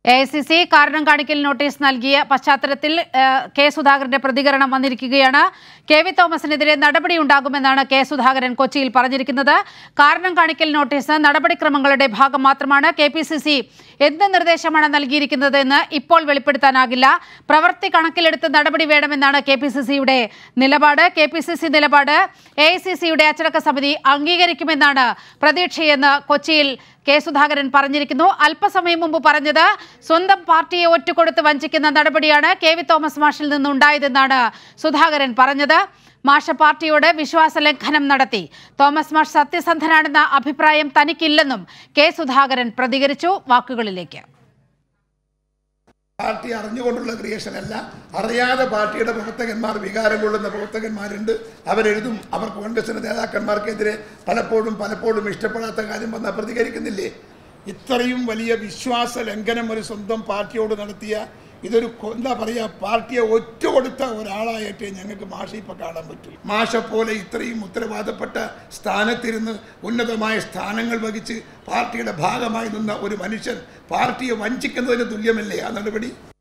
A I C C കാരണം കാണിക്കൽ notice നൽകിയ പശ്ചാത്തലത്തിൽ ഏഹ്, കെ സുധാകരന്റെ പ്രതികരണം വന്നിരിക്കുകയാണ് കെ വി തോമസിനെതിരെ നടപടിയുണ്ടാകുമെന്നാണ് കെ സുധാകരൻ കൊച്ചിയിൽ പറഞ്ഞിരിക്കുന്നത് കാരണം കാണിക്കൽ നോട്ടീസ് നടപടിക്രമങ്ങളുടെ ഭാഗം മാത്രമാണ് കെ പി സി സി എന്ത് നിർദ്ദേശമാണ് നൽകിയിരിക്കുന്നത് എന്ന് ഇപ്പോൾ വെളിപ്പെടുത്താനാകില്ല പ്രവൃത്തി കണക്കിലെടുത്ത് നടപടി വേണമെന്നാണ് കെ പി സി സിയുടെ നിലപാട് കെ പി സി സി നിലപാട് എ ഐ സി സിയുടെ അച്ചടക്ക സമിതി അംഗീകരിക്കുമെന്നാണ് പ്രതീക്ഷയെന്ന് കൊച്ചിയിൽ കെ സുധാകരൻ പറഞ്ഞിരിക്കുന്നു അല്പസമയം മുമ്പ് പറഞ്ഞത് സ്വന്തം പാർട്ടിയെ ഒറ്റുകൊടുത്ത് വഞ്ചിക്കുന്ന നടപടിയാണ് കെ വി തോമസ് മാഷിൽ നിന്നുണ്ടായതെന്നാണ് സുധാകരൻ പറഞ്ഞത് മാഷ പാർട്ടിയോട് വിശ്വാസ ലംഘനം നടത്തി തോമസ് മാഷ് സത്യസന്ധനാണെന്ന അഭിപ്രായം തനിക്കില്ലെന്നും കെ സുധാകരൻ പ്രതികരിച്ചു വാക്കുകളിലേക്ക് പാർട്ടി അറിഞ്ഞുകൊണ്ടുള്ള ക്രിയേഷൻ അല്ല അറിയാതെ പാർട്ടിയുടെ പ്രവർത്തകന്മാർ വികാരം കൊള്ളുന്ന പ്രവർത്തകന്മാരുണ്ട് അവരെഴുതും അവർ കോൺഗ്രസിന്റെ നേതാക്കന്മാർക്കെതിരെ പലപ്പോഴും പലപ്പോഴും ഇഷ്ടപ്പെടാത്ത കാര്യം വന്നാൽ പ്രതികരിക്കുന്നില്ലേ ഇത്രയും വലിയ വിശ്വാസ ലംഘനം ഒരു സ്വന്തം പാർട്ടിയോട് നടത്തിയ ഇതൊരു കൊ- എന്താ പറയുക പാർട്ടിയെ ഒറ്റ കൊടുത്ത ഒരാളായിട്ടേ ഞങ്ങൾക്ക് മാഷ ഇപ്പം കാണാൻ പറ്റൂ മാഷ പോലെ ഇത്രയും ഉത്തരവാദപ്പെട്ട സ്ഥാനത്തിരുന്ന് ഉന്നതമായ സ്ഥാനങ്ങൾ വഹിച്ച് പാർട്ടിയുടെ ഭാഗമായി നിന്ന ഒരു മനുഷ്യൻ പാർട്ടിയെ വഞ്ചിക്കുന്നതിന് തുല്യമല്ലേ ആ നടപടി